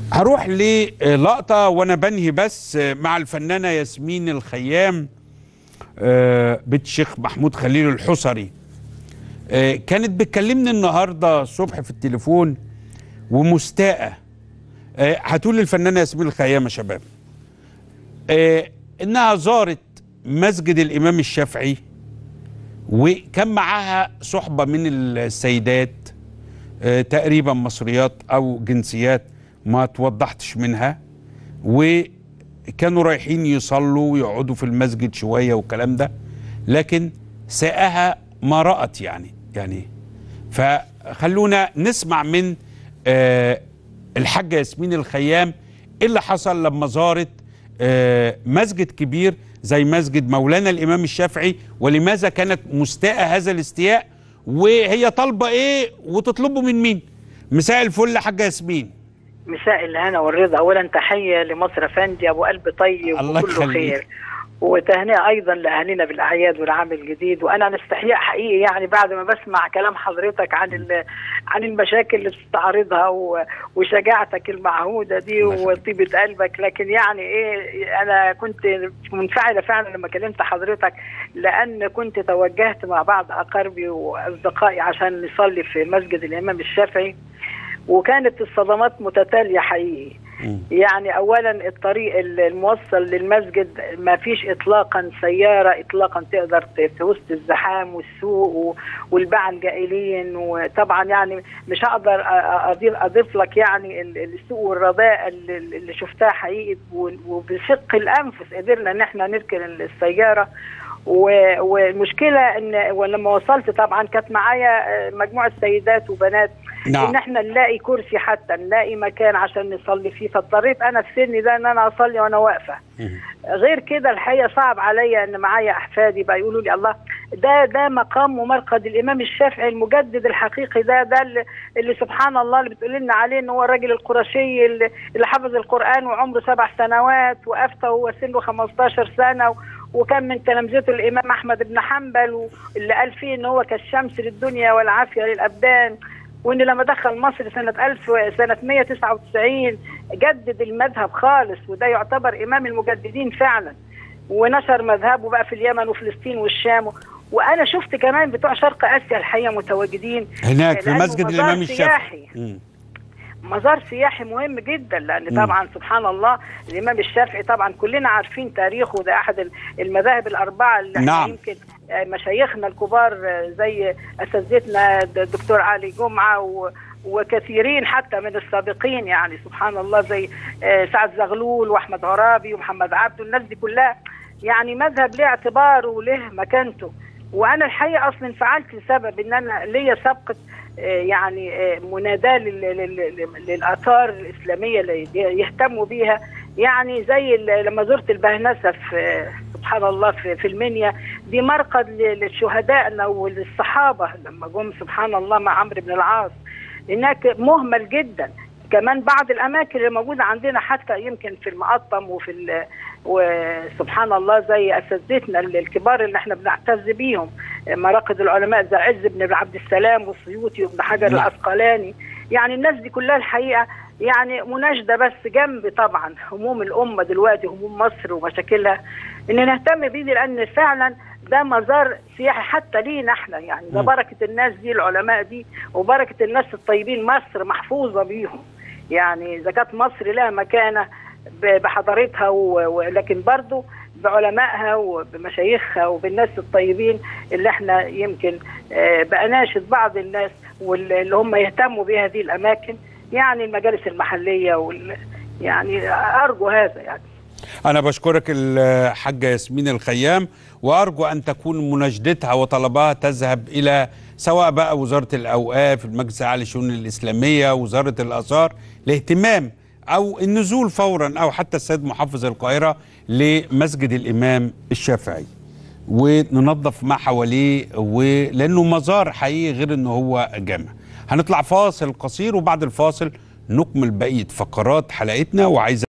هروح للقطة وأنا بنهي بس مع الفنانة ياسمين الخيام آه، بنت الشيخ محمود خليل الحصري آه، كانت بتكلمني النهاردة الصبح في التليفون ومستاءة آه، هتقول الفنانة ياسمين الخيام يا شباب آه، إنها زارت مسجد الإمام الشافعي وكان معاها صحبة من السيدات آه، تقريبا مصريات أو جنسيات ما توضحتش منها وكانوا رايحين يصلوا ويقعدوا في المسجد شوية والكلام ده لكن ساءها ما رأت يعني يعني فخلونا نسمع من آه، الحاجة ياسمين الخيام إيه اللي حصل لما زارت آه، مسجد كبير زي مسجد مولانا الإمام الشافعي ولماذا كانت مستاءة هذا الاستياء وهي طالبة إيه وتطلبه من مين مساء الفل حاجة ياسمين مساء الهنا والرضا اولا تحيه لمصر افندي ابو قلب طيب الله وكله يخليك. خير وتهنئه ايضا لاهالينا بالاعياد والعام الجديد وانا مستحياء حقيقي يعني بعد ما بسمع كلام حضرتك عن ال- عن المشاكل اللي بتستعرضها و- وشجاعتك المعهوده دي الله يخليك. وطيبه قلبك لكن يعني ايه انا كنت منفعله فعلا لما كلمت حضرتك لان كنت توجهت مع بعض اقاربي واصدقائي عشان نصلي في مسجد الامام الشافعي وكانت الصدمات متتاليه حقيقي مم. يعني اولا الطريق الموصل للمسجد ما فيش اطلاقا سياره اطلاقا تقدر ت- في وسط الزحام والسوق و- والباعة الجائلين وطبعا يعني مش هقدر أ- أ- اضيف اضيف لك يعني ال- السوق والرداء اللي اللي شفتها حقيقي و- وبشق الانفس قدرنا ان احنا نركن السياره و- والمشكله ان ولما وصلت طبعا كانت معايا آه، مجموعه سيدات وبنات نعم. ان احنا نلاقي كرسي حتى نلاقي مكان عشان نصلي فيه فاضطريت انا في سني ده ان انا اصلي وانا واقفه مم. غير كده الحقيقه صعب عليا ان معايا احفادي بقى يقولوا لي الله ده ده مقام ومرقد الامام الشافعي المجدد الحقيقي ده ده اللي, اللي سبحان الله اللي بتقول لنا عليه ان هو الراجل القرشي اللي, اللي حفظ القران وعمره سبع سنوات وافتى وهو سنه 15 سنه و وكان من تلامذته الامام احمد بن حنبل واللي قال فيه ان هو كالشمس للدنيا والعافيه للابدان وان لما دخل مصر سنه 1000 سنه 199 جدد المذهب خالص وده يعتبر امام المجددين فعلا ونشر مذهبه بقى في اليمن وفلسطين والشام وانا شفت كمان بتوع شرق اسيا الحقيقه متواجدين هناك في لأنه مسجد مزار الإمام الشافعي سياحي. مم. مزار سياحي مهم جدا لان مم. طبعا سبحان الله الامام الشافعي طبعا كلنا عارفين تاريخه ده احد ال- المذاهب الاربعه اللي احنا نعم. يمكن آه، مشايخنا الكبار آه، زي اساتذتنا د- الدكتور علي جمعه و وكثيرين حتى من السابقين يعني سبحان الله زي آه، سعد زغلول واحمد عرابي ومحمد عبده الناس دي كلها يعني مذهب له اعتباره وله مكانته وانا الحقيقه اصلا انفعلت لسبب ان انا ليا سابقه آه، يعني آه، مناداه لل- لل- لل- للاثار الاسلاميه اللي يهتموا بيها يعني زي ال- لما زرت البهنسه في سبحان الله في, في المنيا دي مرقد ل- للشهداء وللصحابه لما جم سبحان الله مع عمرو بن العاص هناك مهمل جدا كمان بعض الاماكن اللي موجوده عندنا حتى يمكن في المقطم وفي ال- وسبحان الله زي اساتذتنا ال- الكبار اللي احنا بنعتز بيهم مراقد العلماء زي عز بن عبد السلام والسيوطي وابن حجر نعم. العسقلاني يعني الناس دي كلها الحقيقه يعني مناشده بس جنب طبعا هموم الامه دلوقتي هموم مصر ومشاكلها ان نهتم بيه لان فعلا ده مزار سياحي حتى لينا احنا يعني ده مم. بركه الناس دي العلماء دي وبركه الناس الطيبين مصر محفوظه بيهم يعني اذا كانت مصر لها مكانه ب- بحضارتها و- ولكن برضو بعلمائها وبمشايخها وبالناس الطيبين اللي احنا يمكن آه، بأناشد بعض الناس واللي هم يهتموا بهذه الأماكن يعني المجالس المحلية وال يعني أرجو هذا يعني أنا بشكرك الحاجة ياسمين الخيام وأرجو أن تكون مناشدتها وطلبها تذهب إلى سواء بقى وزارة الأوقاف المجلس الأعلى للشؤون الإسلامية وزارة الآثار لاهتمام أو النزول فورا أو حتى السيد محافظ القاهرة لمسجد الإمام الشافعي وننظف ما حواليه ولأنه مزار حقيقي غير أنه هو جامع هنطلع فاصل قصير وبعد الفاصل نكمل بقية فقرات حلقتنا وعايز